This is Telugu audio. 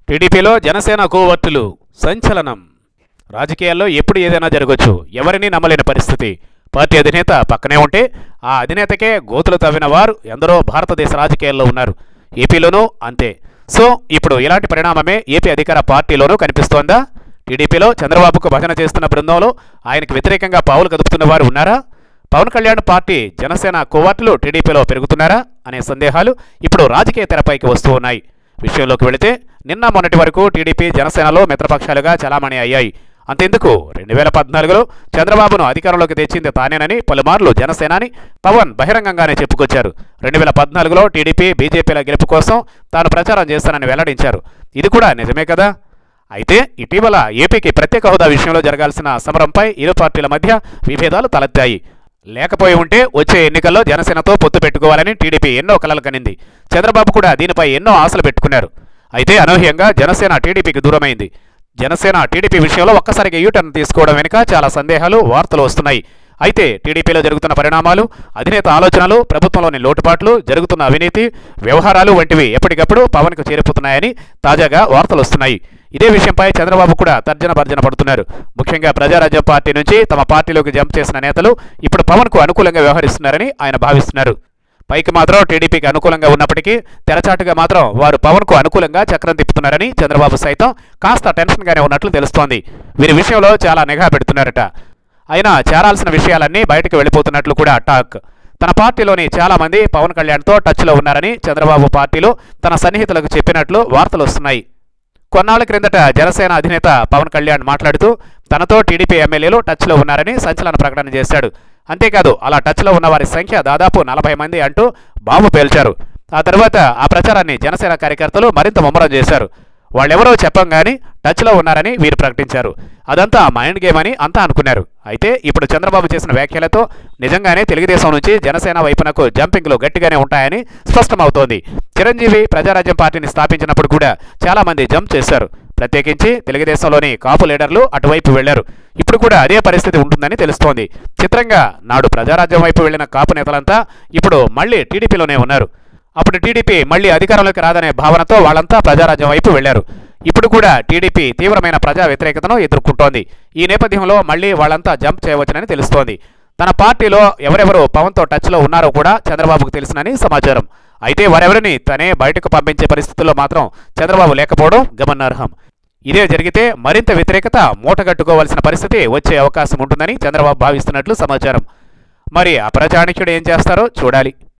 టీడీపీలో జనసేన కోవర్టులు సంచలనం రాజకీయాల్లో ఎప్పుడు ఏదైనా జరగవచ్చు ఎవరిని నమ్మలేని పరిస్థితి పార్టీ అధినేత పక్కనే ఉంటే ఆ అధినేతకే గోతులు తవ్విన వారు ఎందరో భారతదేశ రాజకీయాల్లో ఉన్నారు ఏపీలోనూ అంతే సో ఇప్పుడు ఇలాంటి పరిణామమే ఏపీ అధికార పార్టీలోనూ కనిపిస్తోందా టీడీపీలో చంద్రబాబుకు భజన చేస్తున్న బృందంలో ఆయనకు వ్యతిరేకంగా పావులు కదుపుతున్న వారు ఉన్నారా పవన్ కళ్యాణ్ పార్టీ జనసేన కోవాట్లు టీడీపీలో పెరుగుతున్నారా అనే సందేహాలు ఇప్పుడు రాజకీయ తెరపైకి వస్తూ ఉన్నాయి విషయంలోకి వెళితే నిన్న మొన్నటి వరకు టీడీపీ జనసేనలో మిత్రపక్షాలుగా చలామణి అయ్యాయి అంతెందుకు రెండు వేల పద్నాలుగులో చంద్రబాబును అధికారంలోకి తెచ్చింది తానేనని పలుమార్లు జనసేనాని పవన్ బహిరంగంగానే చెప్పుకొచ్చారు రెండు వేల పద్నాలుగులో టీడీపీ బీజేపీల గెలుపు కోసం తాను ప్రచారం చేస్తానని వెల్లడించారు ఇది కూడా నిజమే కదా అయితే ఇటీవల ఏపీకి ప్రత్యేక హోదా విషయంలో జరగాల్సిన సమరంపై ఇరు పార్టీల మధ్య విభేదాలు తలెత్తాయి లేకపోయి ఉంటే వచ్చే ఎన్నికల్లో జనసేనతో పొత్తు పెట్టుకోవాలని టీడీపీ ఎన్నో కలలు కనింది చంద్రబాబు కూడా దీనిపై ఎన్నో ఆశలు పెట్టుకున్నారు అయితే అనూహ్యంగా జనసేన టీడీపీకి దూరమైంది జనసేన టీడీపీ విషయంలో ఒక్కసారిగా యూటర్న్ తీసుకోవడం వెనుక చాలా సందేహాలు వార్తలు వస్తున్నాయి అయితే టీడీపీలో జరుగుతున్న పరిణామాలు అధినేత ఆలోచనలు ప్రభుత్వంలోని లోటుపాట్లు జరుగుతున్న అవినీతి వ్యవహారాలు వంటివి ఎప్పటికప్పుడు పవన్కు చేరిపోతున్నాయని తాజాగా వార్తలు వస్తున్నాయి ఇదే విషయంపై చంద్రబాబు కూడా తర్జన భర్జన పడుతున్నారు ముఖ్యంగా ప్రజారాజ్యం పార్టీ నుంచి తమ పార్టీలోకి జంప్ చేసిన నేతలు ఇప్పుడు పవన్కు అనుకూలంగా వ్యవహరిస్తున్నారని ఆయన భావిస్తున్నారు పైకి మాత్రం టీడీపీకి అనుకూలంగా ఉన్నప్పటికీ తెరచాటుగా మాత్రం వారు పవన్కు అనుకూలంగా చక్రం తిప్పుతున్నారని చంద్రబాబు సైతం కాస్త టెన్షన్గానే ఉన్నట్లు తెలుస్తోంది వీరి విషయంలో చాలా నిఘా పెడుతున్నారట అయినా చేరాల్సిన విషయాలన్నీ బయటకు వెళ్ళిపోతున్నట్లు కూడా టాక్ తన పార్టీలోని చాలా మంది పవన్ కళ్యాణ్తో టచ్లో ఉన్నారని చంద్రబాబు పార్టీలో తన సన్నిహితులకు చెప్పినట్లు వార్తలు వస్తున్నాయి కొన్నాళ్ల క్రిందట జనసేన అధినేత పవన్ కళ్యాణ్ మాట్లాడుతూ తనతో టీడీపీ ఎమ్మెల్యేలు టచ్లో ఉన్నారని సంచలన ప్రకటన చేశాడు అంతేకాదు అలా టచ్లో ఉన్న వారి సంఖ్య దాదాపు నలభై మంది అంటూ బాంబు పేల్చారు ఆ తర్వాత ఆ ప్రచారాన్ని జనసేన కార్యకర్తలు మరింత ముమ్మరం చేశారు వాళ్ళెవరో చెప్పం గానీ టచ్లో ఉన్నారని వీరు ప్రకటించారు అదంతా మైండ్ గేమ్ అని అంతా అనుకున్నారు అయితే ఇప్పుడు చంద్రబాబు చేసిన వ్యాఖ్యలతో నిజంగానే తెలుగుదేశం నుంచి జనసేన వైపునకు జంపింగ్లు గట్టిగానే ఉంటాయని స్పష్టమవుతోంది చిరంజీవి ప్రజారాజ్యం పార్టీని స్థాపించినప్పుడు కూడా చాలా మంది జంప్ చేశారు ప్రత్యేకించి తెలుగుదేశంలోని కాపు లీడర్లు అటువైపు వెళ్లారు ఇప్పుడు కూడా అదే పరిస్థితి ఉంటుందని తెలుస్తోంది చిత్రంగా నాడు ప్రజారాజ్యం వైపు వెళ్లిన కాపు నేతలంతా ఇప్పుడు మళ్ళీ టీడీపీలోనే ఉన్నారు అప్పుడు టీడీపీ మళ్ళీ అధికారంలోకి రాదనే భావనతో వాళ్ళంతా ప్రజారాజ్యం వైపు వెళ్లారు ఇప్పుడు కూడా టీడీపీ తీవ్రమైన ప్రజా వ్యతిరేకతను ఎదుర్కొంటోంది ఈ నేపథ్యంలో మళ్ళీ వాళ్ళంతా జంప్ చేయవచ్చునని తెలుస్తోంది తన పార్టీలో ఎవరెవరు పవన్తో టచ్లో ఉన్నారో కూడా చంద్రబాబుకు తెలుసునని సమాచారం అయితే వారెవరిని తనే బయటకు పంపించే పరిస్థితుల్లో మాత్రం చంద్రబాబు లేకపోవడం గమనార్హం ఇదే జరిగితే మరింత వ్యతిరేకత మూటగట్టుకోవాల్సిన పరిస్థితి వచ్చే అవకాశం ఉంటుందని చంద్రబాబు భావిస్తున్నట్లు సమాచారం మరి అపరచాణిక్యుడు ఏం చేస్తారో చూడాలి